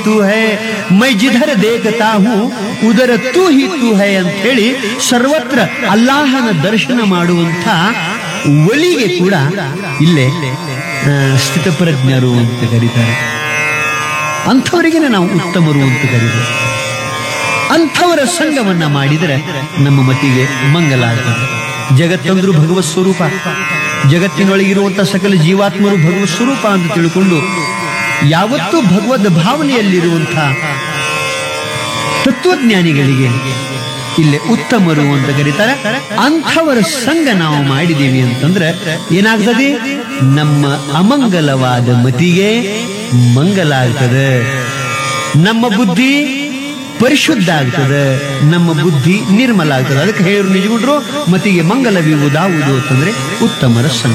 तू है मैं जिधर देखता हूँ ಉದರ ತೂ ಹಿ ತೂ ಹೈ ಅಂತ ಹೇಳಿ ಸರ್ವತ್ರ ಅಲ್ಲಾಹನ ದರ್ಶನ ಮಾಡುವಂಥ ಒಲಿಗೆ ಕೂಡ ಇಲ್ಲೇ ಆ, ಸ್ಥಿತಪ್ರಜ್ಞರು ಅಂತ ಕರೀತಾರೆ ಅಂಥವರಿಗೆ ನಾವು ಉತ್ತಮರು ಅಂತ ಕರೀತಾರೆ ಅಂಥವರ ಸಂಘವನ್ನ ಮಾಡಿದರೆ ನಮ್ಮ ಮತಿಗೆ ಮಂಗಲ ಆಗ್ತದೆ ಜಗತ್ತಂದ್ರು ಭಗವತ್ ಸ್ವರೂಪ ಜಗತ್ತಿನೊಳಗಿರುವಂತಹ ಸಕಲ ಜೀವಾತ್ಮರು ಭಗವತ್ ಸ್ವರೂಪ ಅಂತ ತಿಳ್ಕೊಂಡು ಯಾವತ್ತೂ ಭಗವದ್ ಭಾವನೆಯಲ್ಲಿರುವಂಥ ತತ್ವಜ್ಞಾನಿಗಳಿಗೆ ಇಲ್ಲೇ ಉತ್ತಮರು ಅಂತ ಕರೀತಾರೆ ಅಂಥವರ ಸಂಘ ನಾವು ಮಾಡಿದ್ದೀವಿ ಅಂತಂದ್ರೆ ಏನಾಗ್ತದೆ ನಮ್ಮ ಅಮಂಗಲವಾದ ಮತಿಗೆ ಮಂಗಲ ಆಗ್ತದೆ ನಮ್ಮ ಬುದ್ಧಿ ಪರಿಶುದ್ಧ ಆಗ್ತದೆ ನಮ್ಮ ಬುದ್ಧಿ ನಿರ್ಮಲ ಆಗ್ತದೆ ಅದಕ್ಕೆ ಹೇಳು ನಿಜಗುಂಡ್ರು ಮತಿಗೆ ಮಂಗಲವಿರುವುದಾವುದು ಅಂತಂದ್ರೆ ಉತ್ತಮರ ಸಂಘ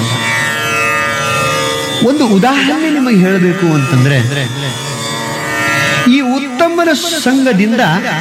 ಒಂದು ಉದಾಹರಣೆ ನಿಮಗೆ ಹೇಳಬೇಕು ಅಂತಂದ್ರೆ ಈ ಉತ್ತಮರ ಸಂಘದಿಂದ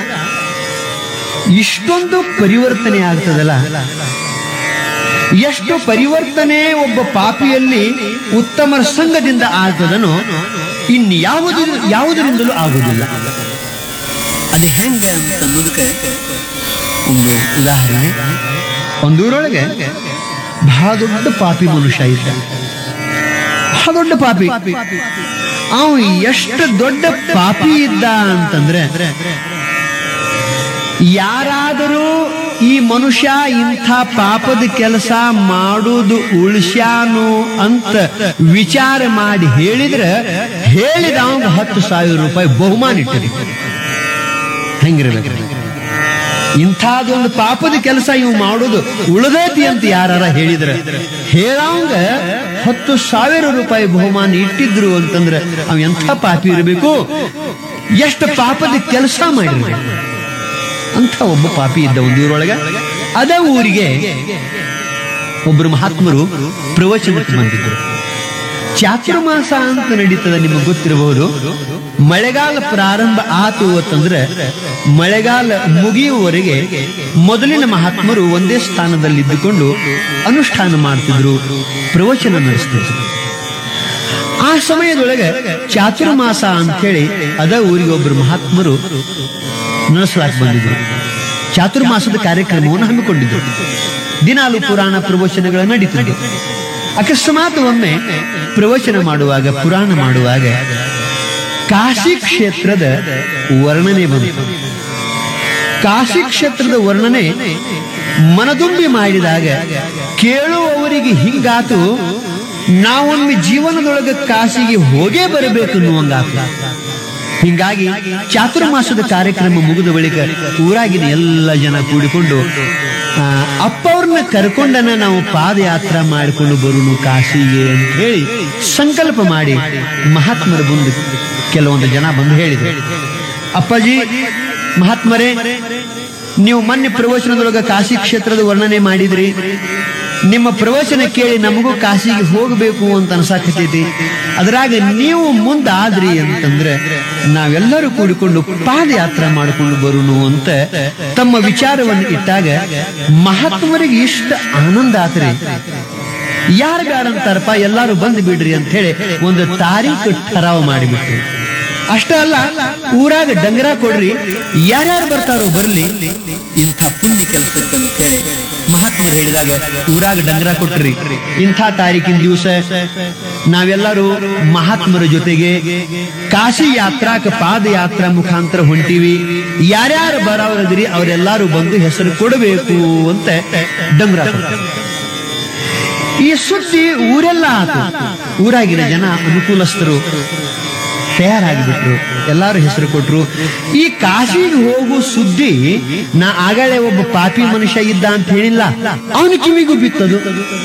ಇಷ್ಟೊಂದು ಪರಿವರ್ತನೆ ಆಗ್ತದಲ್ಲ ಎಷ್ಟು ಪರಿವರ್ತನೆ ಒಬ್ಬ ಪಾಪಿಯಲ್ಲಿ ಉತ್ತಮರ ಸಂಘದಿಂದ ಆಗ್ತದನೋ ಇನ್ಯಾವುದು ಯಾವುದರಿಂದಲೂ ಆಗುವುದಿಲ್ಲ ಅದು ಹೆಂಗ ಅಂತ ಅನ್ನೋದಕ್ಕೆ ಒಂದು ಉದಾಹರಣೆ ಒಂದೂರೊಳಗೆ ಬಹಳ ದೊಡ್ಡ ಪಾಪಿ ಮನುಷ್ಯ ಇದ್ದ ಬಹಳ ದೊಡ್ಡ ಪಾಪಿ ಅವ ಎಷ್ಟು ದೊಡ್ಡ ಪಾಪಿ ಇದ್ದ ಅಂತಂದ್ರೆ ಯಾರಾದರೂ ಈ ಮನುಷ್ಯ ಇಂಥ ಪಾಪದ ಕೆಲಸ ಮಾಡುವುದು ಉಳಿಸ್ಯಾನು ಅಂತ ವಿಚಾರ ಮಾಡಿ ಹೇಳಿದ್ರೆ ಹೇಳಿದ ಅವಂಗ ಹತ್ತು ಸಾವಿರ ರೂಪಾಯಿ ಬಹುಮಾನ ಇಟ್ಟಿರಿ ಹೆಂಗಿರ್ಬೇಕು ಇಂಥದೊಂದು ಪಾಪದ ಕೆಲಸ ಇವು ಮಾಡೋದು ಉಳಿದೈತಿ ಅಂತ ಯಾರ ಹೇಳಿದ್ರೆ ಹೇಳಂಗ ಹತ್ತು ಸಾವಿರ ರೂಪಾಯಿ ಬಹುಮಾನ ಇಟ್ಟಿದ್ರು ಅಂತಂದ್ರೆ ಅವ್ ಎಂಥ ಪಾಪಿ ಇರಬೇಕು ಎಷ್ಟು ಪಾಪದ ಕೆಲಸ ಮಾಡಿರ್ಬೇಕು ಅಂತ ಒಬ್ಬ ಪಾಪಿ ಇದ್ದ ಒಂದು ಊರೊಳಗೆ ಅದ ಊರಿಗೆ ಒಬ್ಬರು ಮಹಾತ್ಮರು ಪ್ರವಚನಕ್ಕೆ ಬಂದಿದ್ರು ಚಾತುರ್ಮಾಸ ಅಂತ ನಡೀತದ ನಿಮಗೆ ಗೊತ್ತಿರಬಹುದು ಮಳೆಗಾಲ ಪ್ರಾರಂಭ ಆತು ಅಂತಂದ್ರೆ ಮಳೆಗಾಲ ಮುಗಿಯುವವರೆಗೆ ಮೊದಲಿನ ಮಹಾತ್ಮರು ಒಂದೇ ಸ್ಥಾನದಲ್ಲಿ ಇದ್ದುಕೊಂಡು ಅನುಷ್ಠಾನ ಮಾಡ್ತಿದ್ರು ಪ್ರವಚನ ನಡೆಸ್ತಿದ್ರು ಆ ಸಮಯದೊಳಗೆ ಚಾತುರ್ಮಾಸ ಅಂತ ಹೇಳಿ ಅದ ಊರಿಗೆ ಒಬ್ಬರು ಮಹಾತ್ಮರು ನಡೆಸಲಾಕ್ ಬಂದಿದ್ರು ಚಾತುರ್ಮಾಸದ ಕಾರ್ಯಕ್ರಮವನ್ನು ಹಮ್ಮಿಕೊಂಡಿದ್ರು ದಿನಾಲು ಪುರಾಣ ಪ್ರವಚನಗಳ ನಡೀತಿದ್ರು ಅಕಸ್ಮಾತ್ ಒಮ್ಮೆ ಪ್ರವಚನ ಮಾಡುವಾಗ ಪುರಾಣ ಮಾಡುವಾಗ ಕಾಶಿ ಕ್ಷೇತ್ರದ ವರ್ಣನೆ ಬಂತು ಕಾಶಿ ಕ್ಷೇತ್ರದ ವರ್ಣನೆ ಮನದುಂಬಿ ಮಾಡಿದಾಗ ಕೇಳುವವರಿಗೆ ಹಿಂಗಾತು ನಾವೊಮ್ಮೆ ಜೀವನದೊಳಗೆ ಕಾಶಿಗೆ ಹೋಗೇ ಬರಬೇಕು ಅನ್ನುವಂಗಾತು ಹಿಂಗಾಗಿ ಚಾತುರ್ಮಾಸದ ಕಾರ್ಯಕ್ರಮ ಮುಗಿದ ಬಳಿಕ ಊರಾಗಿನ ಎಲ್ಲ ಜನ ಕೂಡಿಕೊಂಡು ಆ, ಅಪ್ಪ ಅವ್ರನ್ನ ಕರ್ಕೊಂಡನ ನಾವು ಪಾದಯಾತ್ರಾ ಮಾಡಿಕೊಂಡು ಬರುನು ಕಾಶಿಗೆ ಅಂತ ಹೇಳಿ ಸಂಕಲ್ಪ ಮಾಡಿ ಮಹಾತ್ಮರ ಮುಂದೆ ಕೆಲವೊಂದು ಜನ ಬಂದು ಹೇಳಿದ್ರು ಅಪ್ಪಾಜಿ ಮಹಾತ್ಮರೇ ನೀವು ಮೊನ್ನೆ ಪ್ರವಚನದೊಳಗ ಕಾಶಿ ಕ್ಷೇತ್ರದ ವರ್ಣನೆ ಮಾಡಿದ್ರಿ ನಿಮ್ಮ ಪ್ರವಚನ ಕೇಳಿ ನಮಗೂ ಕಾಶಿಗೆ ಹೋಗಬೇಕು ಅಂತ ಅನ್ಸಾಕತೈತಿ ಅದ್ರಾಗ ನೀವು ಮುಂದಾದ್ರಿ ಅಂತಂದ್ರೆ ನಾವೆಲ್ಲರೂ ಕೂಡಿಕೊಂಡು ಪಾದಯಾತ್ರೆ ಮಾಡಿಕೊಂಡು ಬರುನು ಅಂತ ತಮ್ಮ ವಿಚಾರವನ್ನು ಇಟ್ಟಾಗ ಮಹಾತ್ಮರಿಗೆ ಇಷ್ಟ ಆನಂದ ಆತ್ರಿ ಯಾರು ಬ್ಯಾಡ ಅಂತಾರಪ್ಪ ಎಲ್ಲಾರು ಬಂದು ಬಿಡ್ರಿ ಅಂತ ಹೇಳಿ ಒಂದು ತಾರೀಖು ಠರಾವ್ ಮಾಡಿಬಿಟ್ರು ಅಷ್ಟೇ ಅಲ್ಲ ಊರಾಗ ಡಂಗರ ಕೊಡ್ರಿ ಯಾರ್ಯಾರು ಬರ್ತಾರೋ ಬರ್ಲಿ ಇಂಥ ಪುಣ್ಯ ಕೆಲಸಕ್ಕೆ ಅಂತ ಹೇಳಿ ಮಹಾತ್ಮರು ಹೇಳಿದಾಗ ಊರಾಗ ಡಂಗರ ಕೊಟ್ರಿ ಇಂಥ ತಾರೀಕಿನ ದಿವಸ ನಾವೆಲ್ಲರೂ ಮಹಾತ್ಮರ ಜೊತೆಗೆ ಕಾಶಿ ಯಾತ್ರಾಕ ಪಾದಯಾತ್ರಾ ಮುಖಾಂತರ ಹೊಂಟಿವಿ ಯಾರ್ಯಾರು ಬರೋರದ್ರಿ ಅವರೆಲ್ಲರೂ ಬಂದು ಹೆಸರು ಕೊಡಬೇಕು ಅಂತ ಡಂಗರ ಕೊಟ್ರು ಈ ಸುದ್ದಿ ಊರೆಲ್ಲ ಆತು ಊರಾಗಿನ ಜನ ಅನುಕೂಲಸ್ಥರು ತಯಾರಾಗಿಬಿಟ್ರು ಎಲ್ಲಾರು ಹೆಸರು ಕೊಟ್ರು ಈ ಕಾಶಿಗೆ ಹೋಗು ಸುದ್ದಿ ನಾ ಆಗಳೇ ಒಬ್ಬ ಪಾಪಿ ಮನುಷ್ಯ ಇದ್ದ ಅಂತ ಹೇಳಿಲ್ಲ ಅವನ ಕಿವಿಗೂ ಬಿತ್ತದು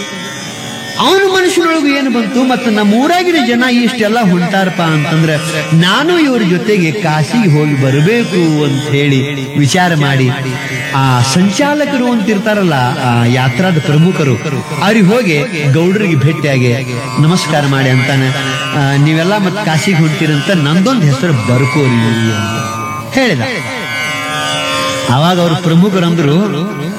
ಅವನ ಮನುಷ್ಯನೊಳಗೂ ಏನು ಬಂತು ಮತ್ತು ನಮ್ಮ ಊರಾಗಿನ ಜನ ಇಷ್ಟೆಲ್ಲ ಹೊಂಟಾರಪ್ಪ ಅಂತಂದ್ರೆ ನಾನು ಇವ್ರ ಜೊತೆಗೆ ಕಾಶಿಗೆ ಹೋಗಿ ಬರಬೇಕು ಅಂತ ಹೇಳಿ ವಿಚಾರ ಮಾಡಿ ಆ ಸಂಚಾಲಕರು ಅಂತಿರ್ತಾರಲ್ಲ ಆ ಯಾತ್ರಾದ ಪ್ರಮುಖರು ಅವ್ರಿಗೆ ಹೋಗಿ ಗೌಡರಿಗೆ ಭೇಟಿಯಾಗಿ ನಮಸ್ಕಾರ ಮಾಡಿ ಅಂತಾನೆ ಆ, ನೀವೆಲ್ಲ ಮತ್ತೆ ಕಾಶಿಗೆ ಹೊಂಟಿರಂತ ನಂದೊಂದು ಹೆಸರು ಬರ್ಕೋರಿ ಅಂತ ಹೇಳಿದ ಅವಾಗ ಅವ್ರ ಪ್ರಮುಖರಂದ್ರು